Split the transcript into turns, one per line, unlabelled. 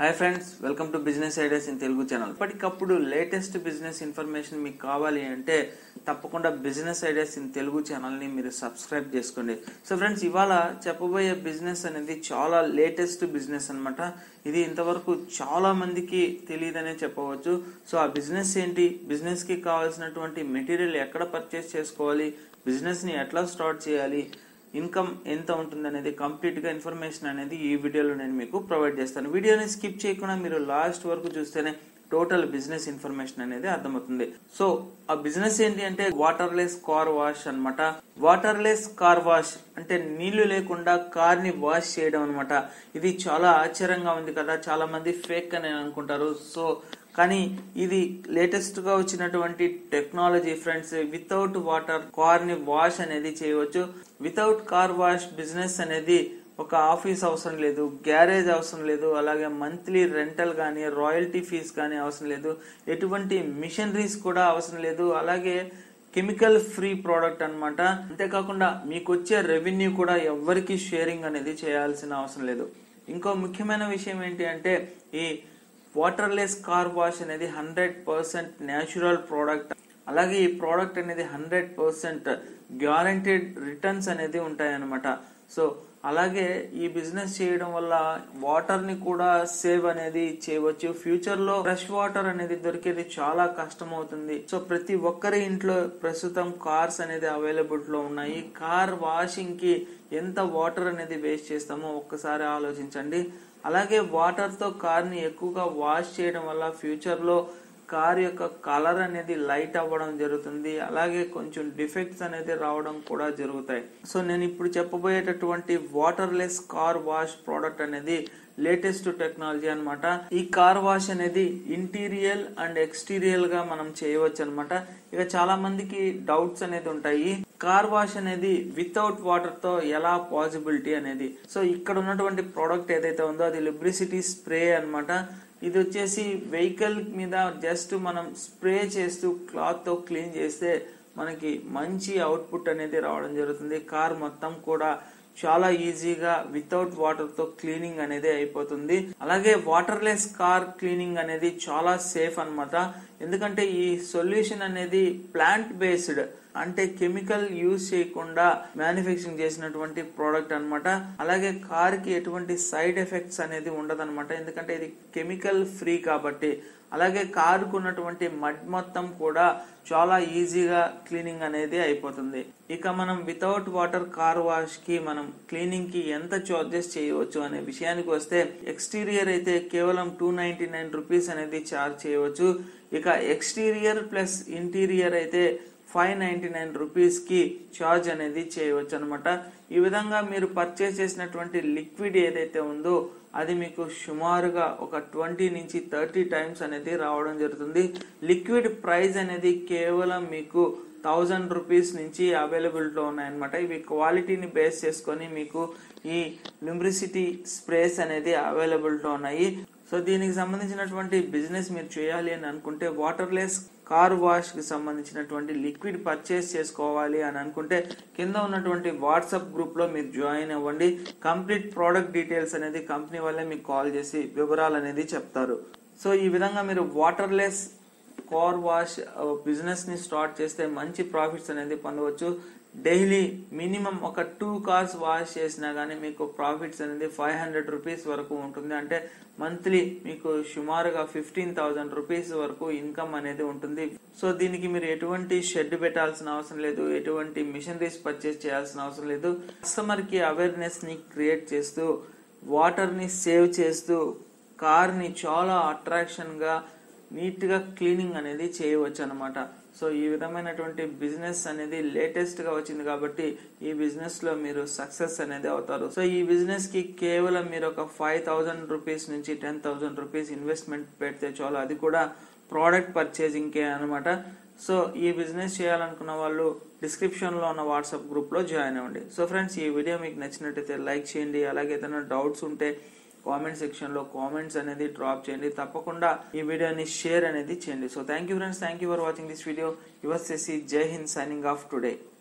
hi friends welcome to business ideas in Telugu channel ఇప్పటికప్పుడు latest business information మీకు కావాలి అంటే తప్పకుండా business ideas in Telugu channel ని మీరు సబ్స్క్రైబ్ చేసుకోండి సో ఫ్రెండ్స్ ఇవాళ చెప్పబోయే బిజినెస్ అనేది చాలా లేటెస్ట్ బిజినెస్ అన్నమాట ఇది ఇంతవరకు చాలా మందికి తెలియదనే చెప్పవచ్చు సో ఆ బిజినెస్ ఏంటి బిజినెస్ కి కావాల్సినటువంటి మెటీరియల్ ఎక్కడ పర్చేస్ చేసుకోవాలి బిజినెస్ ని ఎట్లా స్టార్ట్ చేయాలి ఇన్కమ్ ఎంత ఉంటుంది అనేది కంప్లీట్ గా ఇన్ఫర్మేషన్ అనేది ఈ వీడియోలో నేను మీకు ప్రొవైడ్ చేస్తాను వీడియోని స్కిప్ చేయకుండా మీరు లాస్ట్ వరకు చూస్తేనే టోటల్ బిజినెస్ ఇన్ఫర్మేషన్ అనేది అర్థమవుతుంది సో ఆ బిజినెస్ ఏంటి అంటే వాటర్లెస్ కార్ వాష్ అన్నమాట వాటర్లెస్ కార్ వాష్ అంటే నీళ్లు లేకుండా కార్ ని వాష్ చేయడం అన్నమాట ఇది చాలా ఆశ్చర్యంగా ఉంది కదా చాలా మంది ఫేక్ అని అనుకుంటారు సో కానీ ఇది లేటెస్ట్ గా వచ్చినటువంటి technology friends without water car ని వాష్ అనేది చేయవచ్చు వితౌట్ కార్ వాష్ బిజినెస్ అనేది ఒక ఆఫీస్ అవసరం లేదు గ్యారేజ్ అవసరం లేదు అలాగే మంత్లీ రెంటల్ కానీ రాయల్టీ ఫీజ్ కానీ అవసరం లేదు ఎటువంటి మిషనరీస్ కూడా అవసరం లేదు అలాగే కెమికల్ ఫ్రీ ప్రోడక్ట్ అన్నమాట అంతేకాకుండా మీకు వచ్చే రెవెన్యూ కూడా ఎవ్వరికి షేరింగ్ అనేది చేయాల్సిన అవసరం లేదు ఇంకో ముఖ్యమైన విషయం ఏంటి అంటే ఈ వాటర్లెస్ కార్ వాష్ అనేది హండ్రెడ్ పర్సెంట్ న్యాచురల్ ప్రోడక్ట్ అలాగే ఈ ప్రోడక్ట్ అనేది హండ్రెడ్ పర్సెంట్ గ్యారంటెడ్ రిటర్న్స్ అనేది ఉంటాయన్నమాట సో అలాగే ఈ బిజినెస్ చేయడం వల్ల వాటర్ ని కూడా సేవ్ అనేది చేయవచ్చు ఫ్యూచర్ లో ఫ్రెష్ వాటర్ అనేది దొరికేది చాలా కష్టం అవుతుంది సో ప్రతి ఒక్కరి ఇంట్లో ప్రస్తుతం కార్స్ అనేది అవైలబుల్ లో ఉన్నాయి కార్ వాషింగ్ కి ఎంత వాటర్ అనేది వేస్ట్ చేస్తామో ఒక్కసారి ఆలోచించండి అలాగే వాటర్ తో కార్ ని ఎక్కువగా వాష్ చేయడం వల్ల ఫ్యూచర్ లో కార్ యొక్క కలర్ అనేది లైట్ అవ్వడం జరుగుతుంది అలాగే కొంచెం డిఫెక్ట్స్ అనేది రావడం కూడా జరుగుతాయి సో నేను ఇప్పుడు చెప్పబోయేటటువంటి వాటర్లెస్ కార్ వాష్ ప్రోడక్ట్ అనేది లేటెస్ట్ టెక్నాలజీ అన్నమాట ఈ కార్ వాష్ అనేది ఇంటీరియల్ అండ్ ఎక్స్టీరియల్ గా మనం చేయవచ్చు అనమాట ఇక చాలా మందికి డౌట్స్ అనేది ఉంటాయి కార్ వాష్ అనేది వితౌట్ వాటర్ తో ఎలా పాసిబిలిటీ అనేది సో ఇక్కడ ఉన్నటువంటి ప్రోడక్ట్ ఏదైతే ఉందో అది లిబ్రిసిటీ స్ప్రే అన్నమాట ఇది వచ్చేసి వెహికల్ మీద జస్ట్ మనం స్ప్రే చేస్తూ క్లాత్ తో క్లీన్ చేస్తే మనకి మంచి అవుట్పుట్ అనేది రావడం జరుగుతుంది కార్ మొత్తం కూడా చాలా ఈజీగా వితౌట్ వాటర్ తో క్లీనింగ్ అనేది అయిపోతుంది అలాగే వాటర్లెస్ కార్ క్లీనింగ్ అనేది చాలా సేఫ్ అన్నమాట ఎందుకంటే ఈ సొల్యూషన్ అనేది ప్లాంట్ బేస్డ్ అంటే కెమికల్ యూజ్ చేయకుండా మ్యానుఫ్యాక్చరింగ్ చేసినటువంటి ప్రోడక్ట్ అన్నమాట అలాగే కార్ కి ఎటువంటి సైడ్ ఎఫెక్ట్స్ అనేది ఉండదన్నమాట ఎందుకంటే ఇది కెమికల్ ఫ్రీ కాబట్టి అలాగే కారుకు ఉన్నటువంటి మడ్ మొత్తం కూడా చాలా ఈజీగా క్లీనింగ్ అనేది అయిపోతుంది ఇక మనం వితౌట్ వాటర్ కార్ వాష్ కి మనం క్లీనింగ్ కి ఎంత చార్జెస్ చేయవచ్చు అనే విషయానికి వస్తే ఎక్స్టీరియర్ అయితే కేవలం టూ నైన్టీ నైన్ రూపీస్ అనేది చార్జ్ చేయవచ్చు ఇక ఎక్స్టీరియర్ ప్లస్ ఇంటీరియర్ అయితే ఫైవ్ నైన్టీ నైన్ రూపీస్ కి చార్జ్ అనేది చేయవచ్చు అనమాట ఈ విధంగా మీరు పర్చేస్ చేసినటువంటి లిక్విడ్ ఏదైతే ఉందో అది మీకు సుమారుగా ఒక ట్వంటీ నుంచి థర్టీ టైమ్స్ అనేది రావడం జరుగుతుంది లిక్విడ్ ప్రైస్ అనేది కేవలం మీకు థౌజండ్ రూపీస్ నుంచి అవైలబిలిటీలో ఉన్నాయన్నమాట ఇవి క్వాలిటీని బేస్ చేసుకొని మీకు ఈ లింబ్రిసిటీ స్ప్రేస్ అనేది అవైలబిలిటీలో ఉన్నాయి సో దీనికి సంబంధించినటువంటి బిజినెస్ మీరు చేయాలి అని అనుకుంటే వాటర్లెస్ కార్ వాష్ కి సంబంధించినటువంటి లిక్విడ్ పర్చేస్ చేసుకోవాలి అని అనుకుంటే కింద ఉన్నటువంటి వాట్సాప్ గ్రూప్ లో మీరు జాయిన్ అవ్వండి కంప్లీట్ ప్రోడక్ట్ డీటెయిల్స్ అనేది కంపెనీ వాళ్ళే మీకు కాల్ చేసి వివరాలు అనేది చెప్తారు సో ఈ విధంగా మీరు వాటర్లెస్ కార్ వాష్ బిజినెస్ ని స్టార్ట్ చేస్తే మంచి ప్రాఫిట్స్ అనేది పొందవచ్చు డైలీ మినిమం ఒక టూ కార్స్ వాష్ చేసినా కానీ మీకు ప్రాఫిట్స్ అనేది ఫైవ్ హండ్రెడ్ రూపీస్ వరకు ఉంటుంది అంటే మంత్లీ మీకు సుమారుగా ఫిఫ్టీన్ థౌసండ్ రూపీస్ వరకు ఇన్కమ్ అనేది ఉంటుంది సో దీనికి మీరు ఎటువంటి షెడ్ పెట్టాల్సిన అవసరం లేదు ఎటువంటి మిషనరీస్ పర్చేస్ చేయాల్సిన అవసరం లేదు కస్టమర్ కి అవేర్నెస్ ని క్రియేట్ చేస్తూ వాటర్ ని సేవ్ చేస్తూ కార్ ని చాలా అట్రాక్షన్ గా నీట్ గా క్లీనింగ్ అనేది చేయవచ్చు అనమాట సో ఈ విధమైనటువంటి బిజినెస్ అనేది లేటెస్ట్ గా వచ్చింది కాబట్టి ఈ బిజినెస్ లో మీరు సక్సెస్ అనేది అవుతారు సో ఈ బిజినెస్ కి కేవలం మీరు ఒక ఫైవ్ థౌసండ్ రూపీస్ నుంచి టెన్ థౌసండ్ రూపీస్ ఇన్వెస్ట్మెంట్ పెడితే చాలు అది కూడా ప్రోడక్ట్ పర్చేసింగ్ కే అనమాట సో ఈ బిజినెస్ చేయాలనుకున్న వాళ్ళు డిస్క్రిప్షన్ లో ఉన్న వాట్సాప్ గ్రూప్ లో జాయిన్ అవ్వండి సో ఫ్రెండ్స్ ఈ వీడియో మీకు నచ్చినట్టయితే లైక్ చేయండి అలాగే ఏదైనా డౌట్స్ ఉంటే కామెంట్ సెక్షన్ లో కామెంట్స్ అనేది డ్రాప్ చేయండి తప్పకుండా ఈ వీడియోని షేర్ అనేది చేయండి so thank you friends thank you for watching this video your సెసి Jai Hind signing off today